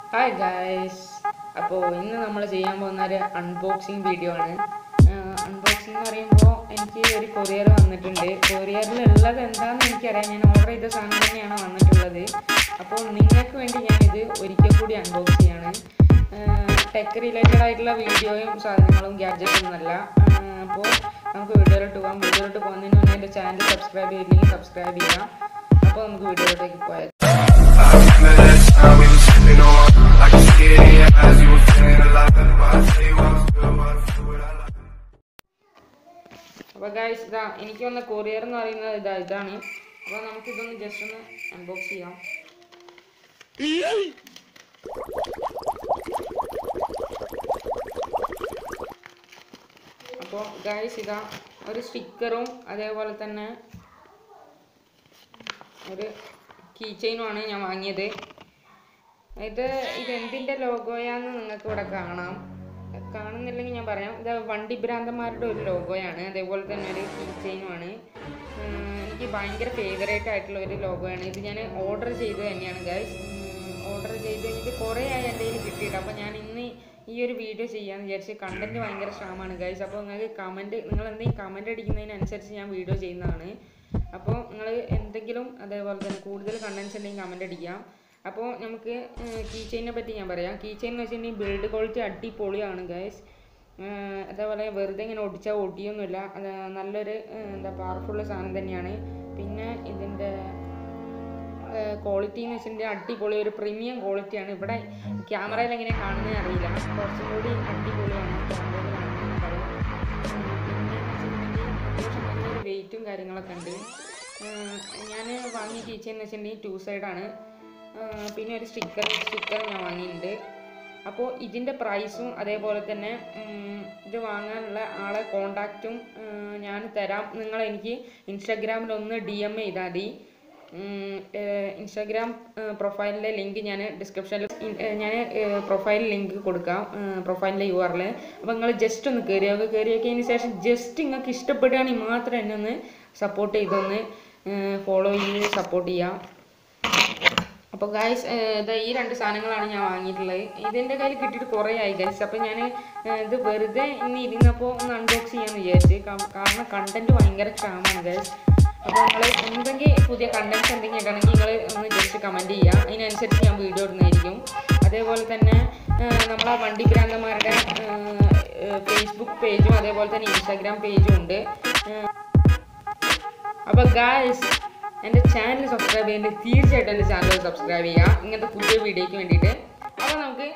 Hi guys അപ്പോൾ ഇന്ന് നമ്മൾ ചെയ്യാൻ പോകുന്ന ഒരു അൺബോക്സിങ് വീഡിയോ ആണ് അൺബോക്സിംഗ് എന്ന് പറയുമ്പോൾ എനിക്ക് ഒരു കൊറിയർ വന്നിട്ടുണ്ട് കൊറിയറിൽ ഉള്ളത് എന്താണെന്ന് എനിക്കറിയാം ഞാൻ ഓർഡർ ചെയ്ത സാധനം തന്നെയാണ് വന്നിട്ടുള്ളത് അപ്പോൾ നിങ്ങൾക്ക് വേണ്ടി ഞാനിത് ഒരിക്കൽ കൂടി അൺബോക്സ് ചെയ്യാണ് ടെക് റിലേറ്റഡ് ആയിട്ടുള്ള വീഡിയോയും സാധനങ്ങളും ഗാഡ്ജറ്റും ഒന്നല്ല അപ്പോൾ നമുക്ക് വീഡിയോയിലോട്ട് പോകാം വീഡിയോയിലോട്ട് പോകുന്നതിന് മുന്നേ എൻ്റെ ചാനൽ സബ്സ്ക്രൈബ് ചെയ്തില്ലെങ്കിൽ സബ്സ്ക്രൈബ് ചെയ്യാം അപ്പോൾ നമുക്ക് വീഡിയോയിലോട്ടേക്ക് പോയാൽ I remember that time we was sipping on like a scared in your eyes. You were feeling a lot better. But I tell you I was good, but I feel what I like. അപ്പോൾ guys ഇതാ എനിക്ക് വന്ന courier എന്ന് പറയുന്നത് ഇതാ ഇതാണ് അപ്പോൾ നമുക്ക് ഇതൊന്ന് ജസ്റ്റ് ഒന്ന് അൺബോക്സ് ചെയ്യാം അപ്പോൾ ഗായ്സ് ഇതാ ഒരു സ്റ്റിക്കറും അതേപോലെ തന്നെ ഒരു കീ ചെയിനുമാണ് ഞാൻ വാങ്ങിയത് ഇത് ഇത് എന്തിൻ്റെ ലോഗോയാന്ന് നിങ്ങൾക്ക് ഇവിടെ കാണാം കാണുന്നില്ലെങ്കിൽ ഞാൻ പറയാം ഇത് വണ്ടി ഭ്രാന്തന്മാരുടെ ഒരു ലോഗോയാണ് അതേപോലെ തന്നെ ഒരു കീ ചെയിനുമാണ് എനിക്ക് ഭയങ്കര ഫേവറേറ്റ് ആയിട്ടുള്ള ഒരു ലോഗോയാണ് ഇത് ഞാൻ ഓർഡർ ചെയ്തത് തന്നെയാണ് ഗൈസ് ഓർഡർ ചെയ്ത് ഇത് കുറേ ആയി എൻ്റെ കയ്യിൽ കിട്ടിയിട്ട് അപ്പോൾ ഞാൻ ഇന്ന് ഈ ഒരു വീഡിയോ ചെയ്യാമെന്ന് വിചാരിച്ച് കണ്ടന്റ് ഭയങ്കര ക്ഷാമമാണ് ഗൈസ് അപ്പോൾ നിങ്ങൾക്ക് കമൻറ്റ് നിങ്ങൾ എന്തെങ്കിലും കമൻറ്റ് അടിക്കുന്നതിനനുസരിച്ച് ഞാൻ വീഡിയോ ചെയ്യുന്നതാണ് അപ്പോൾ നിങ്ങൾ എന്തെങ്കിലും അതേപോലെ തന്നെ കൂടുതൽ കണ്ടൻസ് ഉണ്ടെങ്കിൽ കമൻറ്റ് അടിക്കാം അപ്പോൾ നമുക്ക് കീ ചെയിനെ പറ്റി ഞാൻ പറയാം കീ ചെയിൻ എന്ന് വെച്ചിട്ടുണ്ടെങ്കിൽ ബിൽഡ് ക്വാളിറ്റി അടിപൊളിയാണ് ഗൈസ് അതേപോലെ വെറുതെ ഇങ്ങനെ ഒടിച്ചാൽ ഒടിയൊന്നുമില്ല അത് നല്ലൊരു ഏർ, എന്താ പവർഫുള്ള സാധനം തന്നെയാണ് പിന്നെ ഇതിൻ്റെ ക്വാളിറ്റി എന്ന് വെച്ചിട്ടുണ്ടെങ്കിൽ അടിപൊളി ഒരു പ്രീമിയം ക്വാളിറ്റിയാണ് ഇവിടെ ക്യാമറയിൽ എങ്ങനെ കാണുന്നത് അറിയില്ല കുറച്ചും കൂടി അടിപൊളിയാണ് ക്യാമറയിൽ കാണുന്നതിനേക്കാളും പിന്നെ അത്യാവശ്യം നല്ലൊരു വെയിറ്റും കാര്യങ്ങളൊക്കെ ഉണ്ട് ഞാൻ വാങ്ങിയ കീച്ചൻ എന്ന് വെച്ചിട്ടുണ്ടെങ്കിൽ ടു സൈഡാണ് പിന്നെ ഒരു സ്റ്റിക്കർ സ്റ്റിക്കർ ഞാൻ വാങ്ങിയിട്ടുണ്ട് അപ്പോൾ ഇതിൻ്റെ പ്രൈസും അതേപോലെ തന്നെ ഉം, ഇത് വാങ്ങാനുള്ള ആളെ കോണ്ടാക്റ്റും ഞാൻ തരാം നിങ്ങൾ എനിക്ക് ഇൻസ്റ്റാഗ്രാമിൽ ഒന്ന് ഡി എം ചെയ്താൽ മതി ഇൻസ്റ്റാഗ്രാം പ്രൊഫൈലിൻ്റെ ലിങ്ക് ഞാൻ ഡിസ്ക്രിപ്ഷനിൽ ഞാൻ പ്രൊഫൈൽ ലിങ്ക് കൊടുക്കാം പ്രൊഫൈലിൻ്റെ യു ആറിൽ അപ്പോൾ നിങ്ങൾ ജസ്റ്റ് ഒന്ന് കയറി നോക്കുക കയറി നോക്കിയതിന് ശേഷം ജസ്റ്റ് നിങ്ങൾക്ക് ഇഷ്ടപ്പെടുകയാണെങ്കിൽ മാത്രം എന്നെ ഒന്ന് സപ്പോർട്ട് ചെയ്തൊന്ന് ഫോളോ ചെയ്ത് സപ്പോർട്ട് ചെയ്യാം അപ്പോൾ ഗായ്സ് ഇത് ഈ രണ്ട് സാധനങ്ങളാണ് ഞാൻ വാങ്ങിയിട്ടുള്ളത് ഇതിൻ്റെ കയ്യിൽ കിട്ടിയിട്ട് കുറേ ആയി ഗൈസ് അപ്പോൾ ഞാൻ ഇത് വെറുതെ ഇന്ന് ഇരുന്നപ്പോൾ ഒന്ന് അൺബോക്സ് ചെയ്യാമെന്ന് വിചാരിച്ച് കാ- കാരണം കണ്ടൻറ്റ് ഭയങ്കര ക്ഷാമമാണ് ഗൈസ് അപ്പോൾ നിങ്ങൾ എന്തെങ്കിലും പുതിയ കണ്ടൻറ്റ്സ് എന്തെങ്കിലും ഇടണമെങ്കിൽ നിങ്ങൾ ഒന്ന് ജസ്റ്റ് കമൻറ്റ് ചെയ്യുക അതിനനുസരിച്ച് ഞാൻ വീഡിയോ ഇടുന്നതായിരിക്കും അതേപോലെ തന്നെ നമ്മളെ വണ്ടി ഭ്രാന്തന്മാരുടെ ഫേസ്ബുക്ക് പേജും അതേപോലെ തന്നെ ഇൻസ്റ്റാഗ്രാം പേജും ഉണ്ട് അപ്പോൾ ഗായ്സ് എൻ്റെ ചാനൽ സബ്സ്ക്രൈബ് ചെയ്യേണ്ടത് തീർച്ചയായിട്ടും എൻ്റെ ചാനൽ സബ്സ്ക്രൈബ് ചെയ്യുക ഇങ്ങനത്തെ പുതിയ വീഡിയോയ്ക്ക് വേണ്ടിയിട്ട് അപ്പോൾ നമുക്ക്